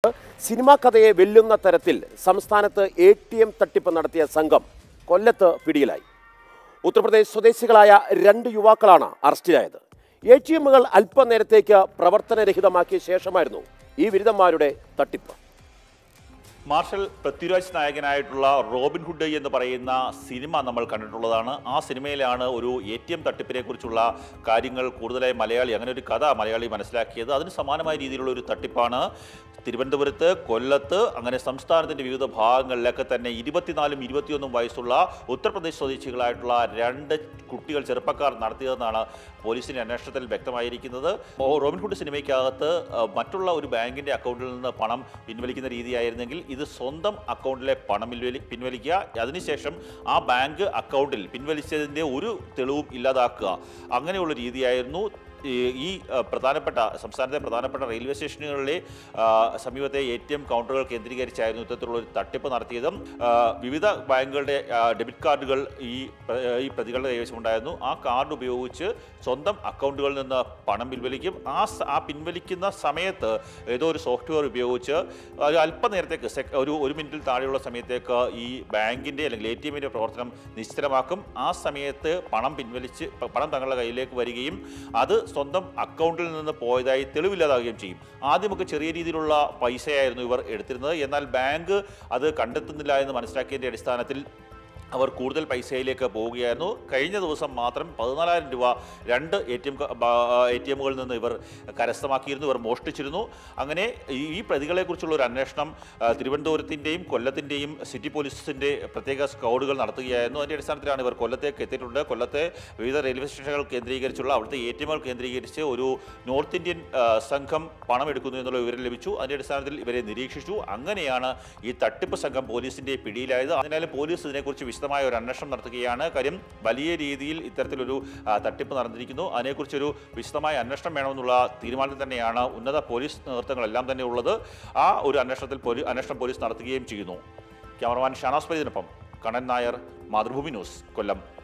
cinema കഥയെ വെല്ലുന്ന തരത്തിൽ സംസ്ഥാനത്ത് എ ടി എം തട്ടിപ്പ് നടത്തിയ സംഘം കൊല്ലത്ത് പിടിയിലായി ഉത്തർപ്രദേശ് സ്വദേശികളായ രണ്ട് യുവാക്കളാണ് അറസ്റ്റിലായത് എ ടി എമ്മുകൾ അല്പനേരത്തേക്ക് പ്രവർത്തനരഹിതമാക്കിയ ശേഷമായിരുന്നു ഈ ബിരുദന്മാരുടെ തട്ടിപ്പ് മാർഷൽ പൃഥ്വിരാജ് നായകനായിട്ടുള്ള റോബിൻ ഹുഡ് എന്ന് പറയുന്ന സിനിമ നമ്മൾ കണ്ടിട്ടുള്ളതാണ് ആ സിനിമയിലാണ് ഒരു എ ടി എം തട്ടിപ്പിനെ കുറിച്ചുള്ള കാര്യങ്ങൾ കൂടുതലായി മലയാളി അങ്ങനെ ഒരു കഥ മലയാളി മനസ്സിലാക്കിയത് അതിന് സമാനമായ രീതിയിലുള്ള ഒരു തട്ടിപ്പാണ് തിരുവനന്തപുരത്ത് കൊല്ലത്ത് അങ്ങനെ സംസ്ഥാനത്തിൻ്റെ വിവിധ ഭാഗങ്ങളിലൊക്കെ തന്നെ ഇരുപത്തിനാലും ഇരുപത്തിയൊന്നും വയസ്സുള്ള ഉത്തർപ്രദേശ് സ്വദേശികളായിട്ടുള്ള രണ്ട് കുട്ടികൾ ചെറുപ്പക്കാർ നടത്തിയതെന്നാണ് പോലീസിന്റെ അന്വേഷണത്തിൽ വ്യക്തമായിരിക്കുന്നത് ഓ റോബിൻഹുഡ് സിനിമയ്ക്കകത്ത് ആ, മറ്റുള്ള ഒരു ബാങ്കിന്റെ അക്കൗണ്ടിൽ നിന്ന് പണം പിൻവലിക്കുന്ന രീതിയായിരുന്നെങ്കിൽ ഇത് സ്വന്തം അക്കൗണ്ടിലെ പണം പിൻവലി പിൻവലിക്കുക അതിനുശേഷം ആ ബാങ്ക് അക്കൗണ്ടിൽ പിൻവലിച്ചതിൻ്റെ ഒരു തെളിവും ഇല്ലാതാക്കുക അങ്ങനെയുള്ള രീതിയായിരുന്നു ഈ ഈ ആ, പ്രധാനപ്പെട്ട സംസ്ഥാനത്തെ പ്രധാനപ്പെട്ട റെയിൽവേ സ്റ്റേഷനുകളിലെ ആ, സമീപത്തെ എ ടി എം കൗണ്ടറുകൾ കേന്ദ്രീകരിച്ചായിരുന്നു ഇത്തരത്തിലുള്ള ഒരു തട്ടിപ്പ് നടത്തിയതും ആ, വിവിധ ബാങ്കുകളുടെ ആ, ഡെബിറ്റ് കാർഡുകൾ ഈ പ്ര- ഈ പ്രതികളുടെ കൈവശം ഉണ്ടായിരുന്നു ആ കാർഡ് ഉപയോഗിച്ച് സ്വന്തം അക്കൗണ്ടുകളിൽ നിന്ന് പണം പിൻവലിക്കും ആ സ- ആ പിൻവലിക്കുന്ന സമയത്ത് ഏതോ ഒരു സോഫ്റ്റ്വെയർ ഉപയോഗിച്ച് ഒരു അല്പനേരത്തേക്ക് sec- ഒരു ഒരു മിനിറ്റിൽ താഴെയുള്ള സമയത്തേക്ക് ഈ ബാങ്കിൻ്റെ അല്ലെങ്കിൽ എ ടി എമ്മിൻ്റെ പ്രവർത്തനം നിശ്ചലമാക്കും ആ സമയത്ത് പണം പിൻവലിച്ച് പ- പണം തങ്ങളുടെ കയ്യിലേക്ക് വരികയും അത് സ്വന്തം അക്കൗണ്ടിൽ നിന്ന് പോയതായി തെളിവില്ലാതാവുകയും ചെയ്യും ആദ്യമൊക്കെ ചെറിയ രീതിയിലുള്ള പൈസയായിരുന്നു ഇവർ എടുത്തിരുന്നത് എന്നാൽ ബാങ്ക് അത് കണ്ടെത്തുന്നില്ല എന്ന് മനസ്സിലാക്കിയതിൻ്റെ അടിസ്ഥാനത്തിൽ അവർ കൂടുതൽ പൈസയിലേക്ക് പോവുകയായിരുന്നു കഴിഞ്ഞ ദിവസം മാത്രം പതിനാലായിരം രൂപ രണ്ട് A T M A T എമ്മുകളിൽ നിന്ന് ഇവർ കരസ്ഥമാക്കിയിരുന്നു ഇവർ മോഷ്ടിച്ചിരുന്നു അങ്ങനെ ഈ ഈ പ്രതികളെക്കുറിച്ചുള്ള ഒരു അന്വേഷണം ആ, തിരുവനന്തപുരത്തിൻ്റെയും കൊല്ലത്തിൻ്റെയും സിറ്റി പോലീസിൻ്റെ പ്രത്യേക സ്ക്വാഡുകൾ നടത്തുകയായിരുന്നു അതിൻ്റെ അടിസ്ഥാനത്തിലാണ് ഇവർ കൊല്ലത്തേക്ക് എത്തിയിട്ടുണ്ട് കൊല്ലത്തെ വിവിധ റെയിൽവേ സ്റ്റേഷനുകൾ കേന്ദ്രീകരിച്ചുള്ള അവിടുത്തെ എ ടി എമ്മുകൾ കേന്ദ്രീകരിച്ച് ഒരു നോർത്ത് ഇന്ത്യൻ ആ, സംഘം പണം എടുക്കുന്നു എന്നുള്ള വിവരം ലഭിച്ചു അതിൻ്റെ അടിസ്ഥാനത്തിൽ ഇവരെ നിരീക്ഷിച്ചു അങ്ങനെയാണ് ഈ തട്ടിപ്പ് സംഘം പോലീസിന്റെ പിടിയിലായത് അതിനാൽ പോലീസ് ഇതിനെക്കുറിച്ച് വിശദമായ ഒരു അന്വേഷണം നടത്തുകയാണ് കാര്യം വലിയ രീതിയിൽ ഇത്തരത്തിലൊരു ആ, തട്ടിപ്പ് നടന്നിരിക്കുന്നു അതിനെക്കുറിച്ചൊരു വിശദമായ അന്വേഷണം വേണമെന്നുള്ള തീരുമാനത്തിൽ തന്നെയാണ് ഉന്നത പോലീസ് നേതൃത്വങ്ങളെല്ലാം തന്നെ ഉള്ളത് ആ ഒരു അന്വേഷണത്തിൽ പോലീ അന്വേഷണം പോലീസ് നടത്തുകയും ചെയ്യുന്നു ക്യാമറമാൻ ഷാനാസ് ഫരീദിനൊപ്പം കണ്ണൻ നായർ മാതൃഭൂമി ന്യൂസ് കൊല്ലം